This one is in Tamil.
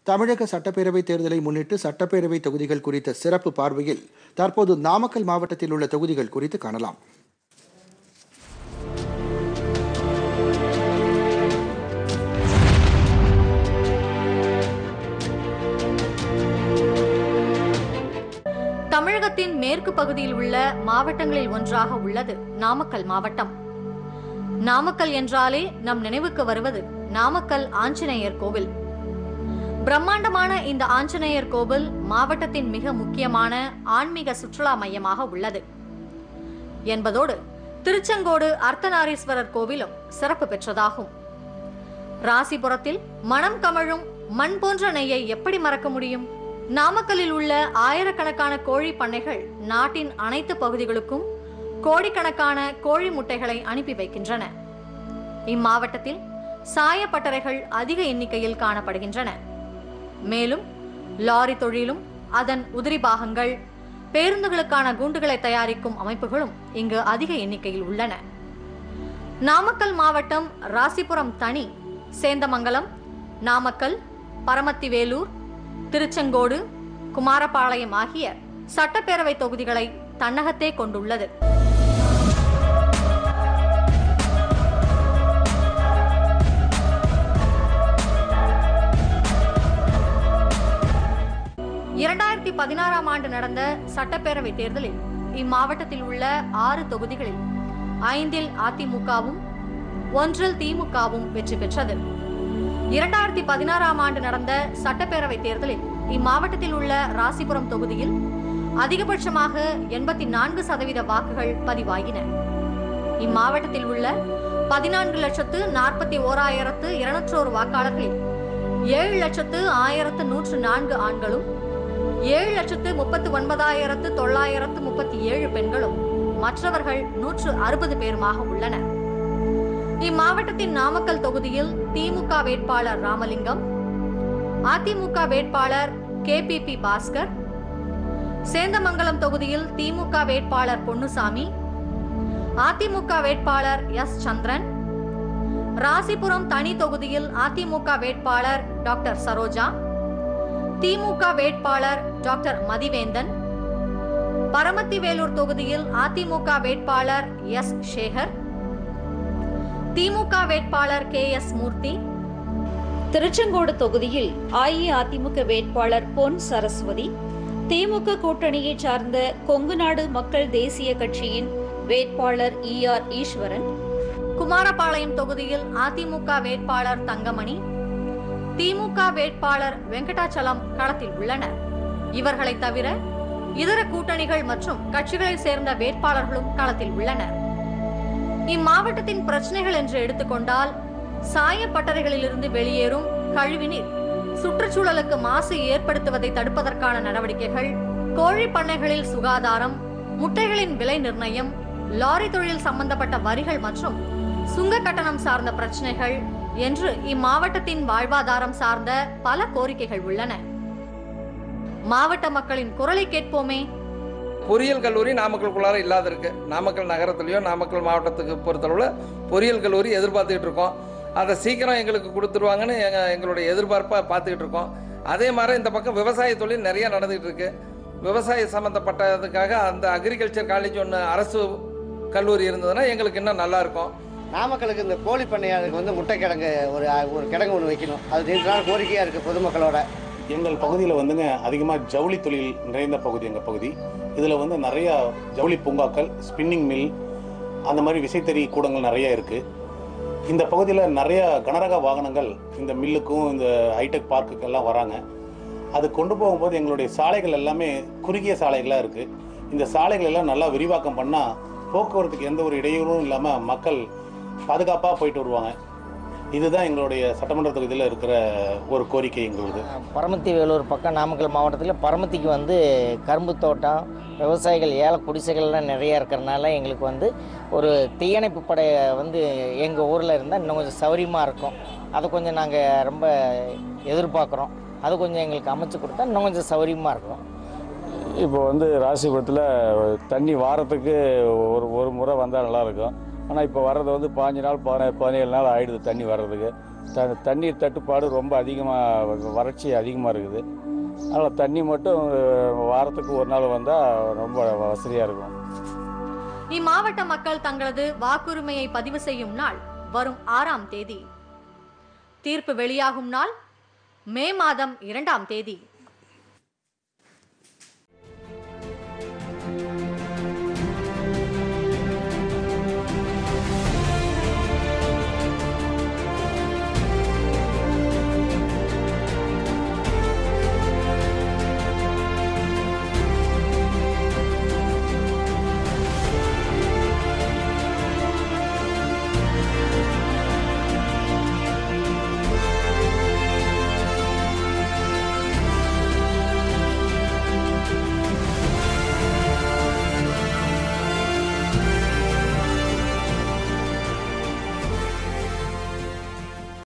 தமிழக சட்டப்பேரவைத் தேர்தலை முன்னிட்டு சட்டப்பேரவை தொகுதிகள் குறித்த சிறப்பு பார்வையில் தற்போது நாமக்கல் மாவட்டத்தில் உள்ள தொகுதிகள் குறித்து காணலாம் தமிழகத்தின் மேற்கு பகுதியில் உள்ள மாவட்டங்களில் ஒன்றாக உள்ளது நாமக்கல் மாவட்டம் நாமக்கல் என்றாலே நம் நினைவுக்கு வருவது நாமக்கல் ஆஞ்சநேயர் கோவில் பிரம்மாண்டமான இந்த ஆஞ்சநேயர் கோவில் மாவட்டத்தின் மிக முக்கியமான ஆன்மீக சுற்றுலா மையமாக உள்ளது என்பதோடு திருச்செங்கோடு அர்த்தநாரீஸ்வரர் கோவிலும் சிறப்பு பெற்றதாகும் ராசிபுரத்தில் மனம் கமழும் மண் போன்ற நெய்யை எப்படி மறக்க முடியும் நாமக்கல்லில் உள்ள ஆயிரக்கணக்கான கோழி பண்ணைகள் நாட்டின் அனைத்து பகுதிகளுக்கும் கோடிக்கணக்கான கோழி முட்டைகளை அனுப்பி வைக்கின்றன இம்மாவட்டத்தில் சாயப்பட்டறைகள் அதிக எண்ணிக்கையில் காணப்படுகின்றன மேலும் லாரி தொழிலும் அதன் உதிரி பாகங்கள் பேருந்துகளுக்கான குண்டுகளை தயாரிக்கும் அமைப்புகளும் இங்கு அதிக எண்ணிக்கையில் உள்ளன நாமக்கல் மாவட்டம் ராசிபுரம் தனி சேந்தமங்கலம் நாமக்கல் பரமத்திவேலூர் திருச்செங்கோடு குமாரபாளையம் ஆகிய சட்டப்பேரவை தொகுதிகளை தன்னகத்தே கொண்டுள்ளது இரண்டாயிரத்தி பதினாறாம் ஆண்டு நடந்த சட்டப்பேரவை தேர்தலில் இம்மாவட்டத்தில் உள்ள ஆறு தொகுதிகளில் ஐந்தில் அதிமுகவும் ஒன்றில் திமுகவும் வெற்றி பெற்றது இரண்டாயிரத்தி பதினாறாம் ஆண்டு நடந்த சட்டப்பேரவை தேர்தலில் இம்மாவட்டத்தில் உள்ள ராசிபுரம் தொகுதியில் அதிகபட்சமாக எண்பத்தி நான்கு சதவீத வாக்குகள் பதிவாகின இம்மாவட்டத்தில் உள்ள பதினான்கு லட்சத்து நாற்பத்தி ஓராயிரத்து இருநூற்றோரு வாக்காளர்களில் ஏழு லட்சத்து ஆயிரத்து நூற்று நான்கு ஆண்களும் ஏழு லட்சத்து முப்பத்து ஒன்பதாயிரத்து தொள்ளாயிரத்து முப்பத்தி ஏழு பெண்களும் மற்றவர்கள் நூற்று அறுபது பேருமாக உள்ளனர் இம்மாவட்டத்தின் நாமக்கல் தொகுதியில் திமுக வேட்பாளர் ராமலிங்கம் அதிமுக வேட்பாளர் கேபிபி பாஸ்கர் சேந்தமங்கலம் தொகுதியில் திமுக வேட்பாளர் பொன்னுசாமி அதிமுக வேட்பாளர் எஸ் சந்திரன் ராசிபுரம் தனி தொகுதியில் அதிமுக வேட்பாளர் டாக்டர் சரோஜா திமுக வேட்பாளர் டாக்டர் மதிவேந்தன் பரமத்திவேலூர் தொகுதியில் அதிமுக வேட்பாளர் எஸ் சேகர் திமுக வேட்பாளர் கே எஸ் மூர்த்தி திருச்செங்கோடு தொகுதியில் அஇஅதிமுக வேட்பாளர் பொன் சரஸ்வதி திமுக கூட்டணியை சார்ந்த கொங்குநாடு மக்கள் தேசிய கட்சியின் வேட்பாளர் இ ஆர் ஈஸ்வரன் குமாரபாளையம் தொகுதியில் அதிமுக வேட்பாளர் தங்கமணி திமுக வேட்பாளர் வெங்கடாச்சலம் களத்தில் உள்ளனர் இவர்களை தவிர இதர கூட்டணிகள் மற்றும் கட்சிகளைச் சேர்ந்த வேட்பாளர்களும் களத்தில் உள்ளனர் இம்மாவட்டத்தின் பிரச்சனைகள் என்று எடுத்துக்கொண்டால் சாயப்பட்டறைகளிலிருந்து வெளியேறும் கழிவுநீர் சுற்றுச்சூழலுக்கு மாசு ஏற்படுத்துவதை தடுப்பதற்கான நடவடிக்கைகள் கோழி பண்ணைகளில் சுகாதாரம் முட்டைகளின் விலை நிர்ணயம் லாரி தொழில் சம்பந்தப்பட்ட வரிகள் மற்றும் சுங்க கட்டணம் சார்ந்த பிரச்சனைகள் என்று இம்மாவட்டத்தின் வாழ்வாதாரம் சார்ந்த பல கோரிக்கைகள் உள்ளன மாவட்ட மக்களின் குரலை கேட்போமே பொறியியல் கல்லூரி நாமக்கலுக்குள்ளார இல்லாத இருக்கு நாமக்கல் நகரத்துலேயோ நாமக்கல் மாவட்டத்துக்கு பொறுத்தளவில் பொறியியல் கல்லூரி எதிர்பார்த்துக்கிட்டு இருக்கோம் அதை சீக்கிரம் எங்களுக்கு கொடுத்துருவாங்கன்னு எங்கள் எங்களுடைய எதிர்பார்ப்பாக பார்த்துக்கிட்டு இருக்கோம் அதே மாதிரி இந்த பக்கம் விவசாய தொழில் நிறைய நடந்துகிட்டு இருக்கு விவசாய சம்மந்தப்பட்டதுக்காக அந்த அக்ரிகல்ச்சர் காலேஜ் ஒன்று அரசு கல்லூரி இருந்ததுன்னா எங்களுக்கு இன்னும் நல்லா இருக்கும் நாமக்கலுக்கு இந்த கோழி பண்ணையாளருக்கு வந்து முட்டை கிடங்கு ஒரு ஒரு கிடங்கு ஒன்று வைக்கணும் அது நீண்ட நாள் கோரிக்கையாக இருக்குது பொதுமக்களோட எங்கள் பகுதியில் வந்துங்க அதிகமாக ஜவுளி தொழில் நிறைந்த பகுதி எங்கள் பகுதி இதில் வந்து நிறையா ஜவுளி பூங்காக்கள் ஸ்பின்னிங் மில் அந்த மாதிரி விசைத்தறி கூடங்கள் நிறைய இருக்குது இந்த பகுதியில் நிறைய கனரக வாகனங்கள் இந்த மில்லுக்கும் இந்த ஹைடெக் பார்க்குக்கெல்லாம் வராங்க அது கொண்டு போகும்போது எங்களுடைய சாலைகள் எல்லாமே குறுகிய சாலைகளாக இருக்குது இந்த சாலைகள் எல்லாம் நல்லா விரிவாக்கம் பண்ணால் போக்குவரத்துக்கு எந்த ஒரு இடையூறும் இல்லாமல் மக்கள் பாதுகாப்பாக போயிட்டு வருவாங்க இதுதான் எங்களுடைய சட்டமன்ற தொகுதியில் இருக்கிற ஒரு கோரிக்கை எங்களுது பரமத்தி வேலூர் பக்கம் நாமக்கல் மாவட்டத்தில் பரமத்திக்கு வந்து கரும்பு தோட்டம் விவசாயிகள் ஏல குடிசைகள்லாம் நிறையா இருக்கிறனால எங்களுக்கு வந்து ஒரு தீயணைப்பு படை வந்து எங்கள் ஊரில் இருந்தால் இன்னும் கொஞ்சம் சௌரியமாக இருக்கும் அதை கொஞ்சம் நாங்கள் ரொம்ப எதிர்பார்க்குறோம் அது கொஞ்சம் எங்களுக்கு அமைச்சு கொடுத்தா இன்னும் கொஞ்சம் சௌரியமாக இருக்கும் இப்போ வந்து ராசிபுரத்தில் தண்ணி வாரத்துக்கு ஒரு ஒரு முறை வந்தால் நல்லாயிருக்கும் ஆனால் இப்போ வர்றது வந்து பாஞ்சு நாள் பதினே பதினேழு நாள் ஆகிடுது தண்ணி வர்றதுக்கு த தண்ணீர் தட்டுப்பாடு ரொம்ப அதிகமாக வறட்சி அதிகமாக இருக்குது அதனால் தண்ணி மட்டும் வாரத்துக்கு ஒரு நாள் வந்தால் ரொம்ப வசதியாக இருக்கும் இம்மாவட்ட மக்கள் தங்களது வாக்குரிமையை பதிவு செய்யும் நாள் வரும் ஆறாம் தேதி தீர்ப்பு வெளியாகும் நாள் மே மாதம் இரண்டாம் தேதி